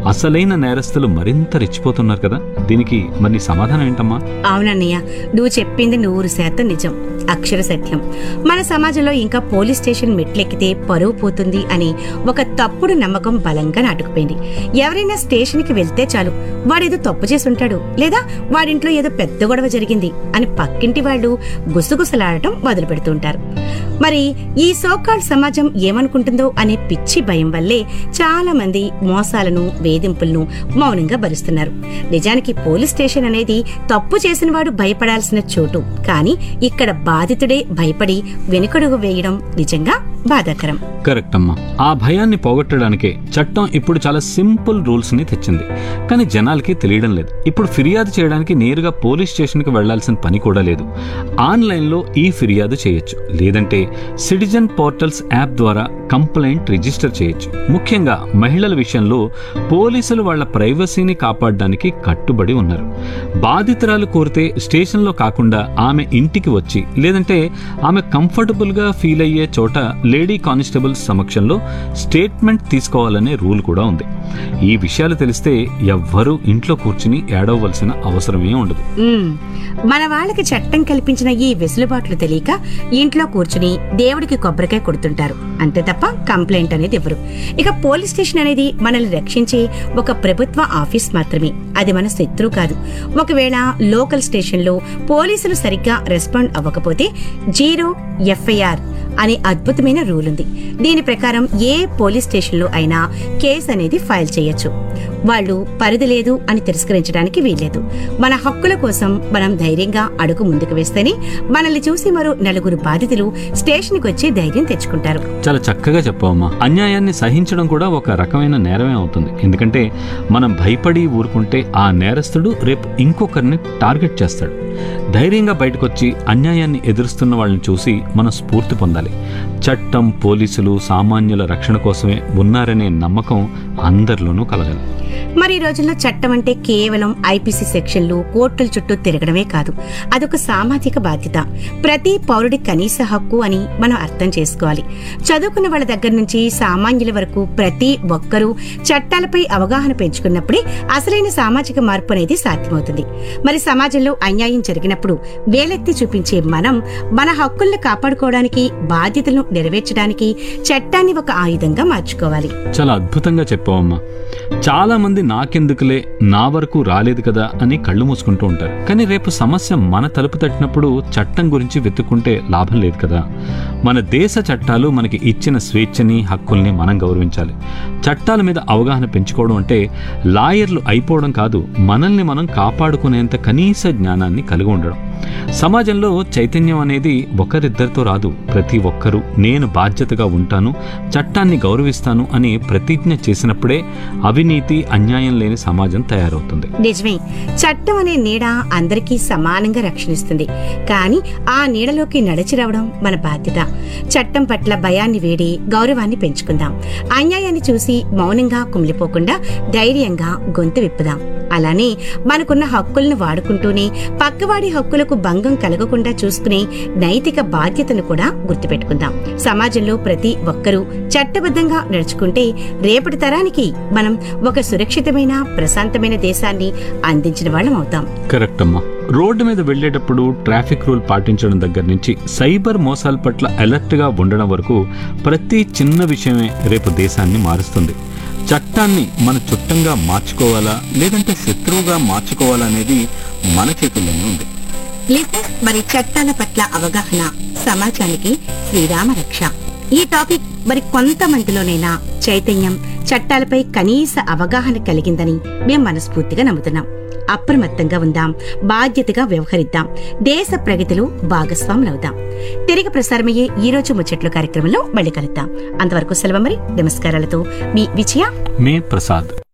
అసలైన నేరస్తులు మరింత రెచ్చిపోతున్నారు కదా దీనికి మరి నీ సమాధానం ఏంటమ్మా అవునన్నయ్య నువ్వు చెప్పింది నూరు శాతం నిజం అక్షర సత్యం మన సమాజంలో ఇంకా పోలీస్ స్టేషన్ మెట్లెక్కితే పరువు పోతుంది అని ఒక తప్పుడు నమ్మకం బలంగా నాటుకుపోయింది ఎవరైనా స్టేషన్కి వెళ్తే చాలు వాడేదో తప్పు చేసి ఉంటాడు లేదా వాడింట్లో ఏదో పెద్ద గొడవ జరిగింది అని పక్కింటి వాళ్ళు గుసగుసలాడటం మొదలు పెడుతుంటారు మరి ఈ సోకాల్ సమాజం ఏమనుకుంటుందో అనే పిచ్చి భయం వల్లే చాలా మంది మోసాలను వేధింపులను మౌనంగా భరిస్తున్నారు నిజానికి పోలీస్ స్టేషన్ అనేది తప్పు చేసిన వాడు భయపడాల్సిన చోటు కానీ ఇక్కడ బాధితుడే భయపడి వెనుకడుగు వేయడం నిజంగా బాధాకరం కరెక్ట్ అమ్మా ఆ భయాన్ని పోగొట్టడానికే చట్టం ఇప్పుడు చాలా సింపుల్ రూల్స్ ని తెచ్చింది కానీ జనాలకి తెలియడం లేదు ఇప్పుడు ఫిర్యాదు చేయడానికి నేరుగా పోలీస్ స్టేషన్కి వెళ్లాల్సిన పని కూడా లేదు ఆన్లైన్లో ఈ ఫిర్యాదు చేయొచ్చు లేదంటే సిటిజన్ పోర్టల్స్ యాప్ ద్వారా కంప్లైంట్ రిజిస్టర్ చేయొచ్చు ముఖ్యంగా మహిళల విషయంలో పోలీసులు వాళ్ళ ప్రైవసీని కాపాడడానికి కట్టుబడి ఉన్నారు బాధితురాలు కోరితే స్టేషన్లో కాకుండా ఆమె ఇంటికి వచ్చి లేదంటే ఆమె కంఫర్టబుల్గా ఫీల్ అయ్యే చోట లేడీ కానిస్టేబుల్ సమక్షంలో స్టేట్మెంట్ తీసుకోవాలనే రూల్ కూడా ఉంది ఈ విషయాలు తెలిస్తే ఎవ్వరూ ఇంట్లో కూర్చుని ఏడవలసిన అవసరమే ఉండదు ఉమ్, మన వాళ్ళకి చట్టం కల్పించిన ఈ వెసులుబాట్లు తెలియక ఇంట్లో కూర్చుని దేవుడికి కొబ్బరికాయ కొడుతుంటారు అంతే తప్ప కంప్లైంట్ అనేది ఇవ్వరు ఇక పోలీస్ స్టేషన్ అనేది మనల్ని రక్షించే ఒక ప్రభుత్వ ఆఫీస్ మాత్రమే అది మన శత్రువు కాదు ఒకవేళ లోకల్ స్టేషన్లో పోలీసులు సరిగ్గా రెస్పాండ్ అవ్వకపోతే జీరో ఎఫ్ఐఆర్ అనే అద్భుతమైన రూల్ ఉంది దీని ప్రకారం ఏ పోలీస్ స్టేషన్లో అయినా కేసు అనేది ఫైల్ చేయొచ్చు వాళ్ళు పరిధి లేదు అని తిరస్కరించడానికి వీల్లేదు మన హక్కుల కోసం మనం ధైర్యంగా అడుగు ముందుకు వేస్తేనే మనల్ని చూసి మరో నలుగురు బాధితులు స్టేషన్కి వచ్చి ధైర్యం తెచ్చుకుంటారు చాలా చక్కగా చెప్పావమ్మా అన్యాయాన్ని సహించడం కూడా ఒక రకమైన నేరమే అవుతుంది ఎందుకంటే మనం భయపడి ఊరుకుంటే ఆ నేరస్తుడు రేపు ఇంకొకరిని టార్గెట్ చేస్తాడు ధైర్యంగా బయటకొచ్చి అన్యాయాన్ని ఎదురుస్తున్న వాళ్ళని చూసి మనం స్ఫూర్తి పొందాలి చట్టం పోలీసులు సామాన్యుల రక్షణ కోసమే ఉన్నారనే నమ్మకం అందరిలోనూ కలగాలి మరి ఈ రోజుల్లో చట్టం అంటే కేవలం ఐపీసీ సెక్షన్లు కోర్టుల చుట్టూ తిరగడమే కాదు అదొక సామాజిక బాధ్యత ప్రతి పౌరుడి కనీస హక్కు అని మనం అర్థం చేసుకోవాలి చదువుకున్న వాళ్ళ దగ్గర నుంచి సామాన్యుల వరకు ప్రతి ఒక్కరూ చట్టాలపై అవగాహన పెంచుకున్నప్పుడే అసలైన సామాజిక మార్పు అనేది సాధ్యమవుతుంది మరి సమాజంలో అన్యాయం జరిగినప్పుడు వేలెత్తి చూపించే మనం మన హక్కుల్ని కాపాడుకోవడానికి బాధ్యతలను నెరవేర్చడానికి చట్టాన్ని ఒక ఆయుధంగా మార్చుకోవాలి చాలా అద్భుతంగా చెప్పావమ్మా చాలా మంది నాకెందుకులే నా వరకు రాలేదు కదా అని కళ్ళు మూసుకుంటూ ఉంటారు కానీ రేపు సమస్య మన తలుపు తట్టినప్పుడు చట్టం గురించి వెతుక్కుంటే లాభం లేదు కదా మన దేశ చట్టాలు మనకి ఇచ్చిన స్వేచ్ఛని హక్కుల్ని మనం గౌరవించాలి చట్టాల మీద అవగాహన పెంచుకోవడం అంటే లాయర్లు అయిపోవడం కాదు మనల్ని మనం కాపాడుకునేంత కనీస జ్ఞానాన్ని కలిగి ఉండడం సమాజంలో చైతన్యం అనేది ఒకరిద్దరితో రాదు ప్రతి ఒక్కరూ నేను బాధ్యతగా ఉంటాను చట్టాన్ని గౌరవిస్తాను అని ప్రతిజ్ఞ చేసినప్పుడే అవినీతి అన్యాయం లేని సమాజం తయారవుతుంది నిజమే చట్టం అనే నీడ అందరికీ సమానంగా రక్షణిస్తుంది కానీ ఆ నీడలోకి నడిచి రావడం మన బాధ్యత చట్టం పట్ల భయాన్ని వేడి గౌరవాన్ని పెంచుకుందాం అన్యాయాన్ని చూసి మౌనంగా కుమిలిపోకుండా ధైర్యంగా గొంతు విప్పుదాం అలానే మనకున్న హక్కులను వాడుకుంటూనే పక్కవాడి హక్కులకు భంగం కలగకుండా చూసుకునే నైతిక బాధ్యతను కూడా గుర్తుపెట్టుకుందాం సమాజంలో ప్రతి ఒక్కరూ చట్టబద్ధంగా నడుచుకుంటే రేపటి తరానికి మనం ఒక సురక్షితమైన ప్రశాంతమైన దేశాన్ని అందించిన వాళ్ళం అవుతాం కరెక్ట్ అమ్మా రోడ్డు మీద వెళ్ళేటప్పుడు ట్రాఫిక్ రూల్ పాటించడం దగ్గర నుంచి సైబర్ మోసాల పట్ల అలర్ట్గా ఉండడం వరకు ప్రతి చిన్న విషయమే రేపు దేశాన్ని మారుస్తుంది చట్టాన్ని మన చుట్టంగా మార్చుకోవాలా లేదంటే శత్రువుగా మార్చుకోవాలా అనేది మన చేతుల్లోనే ఉంది లిసనర్స్ మరి చట్టాల పట్ల అవగాహన సమాజానికి శ్రీరామ రక్ష ఈ టాపిక్ మరి కొంతమందిలోనైనా చైతన్యం చట్టాలపై కనీస అవగాహన కలిగిందని మేం మనస్ఫూర్తిగా నమ్ముతున్నాం అప్రమత్తంగా ఉందాం బాధ్యతగా వ్యవహరిద్దాం దేశ ప్రగతిలో భాగస్వాములవుదాం తిరిగి ప్రసారమయ్యే ఈ రోజు ముచ్చట్లు కార్యక్రమంలో మళ్ళీ కలుద్దాం అంతవరకు సెలవు మరి నమస్కారాలతో మీ విజయ మే ప్రసాద్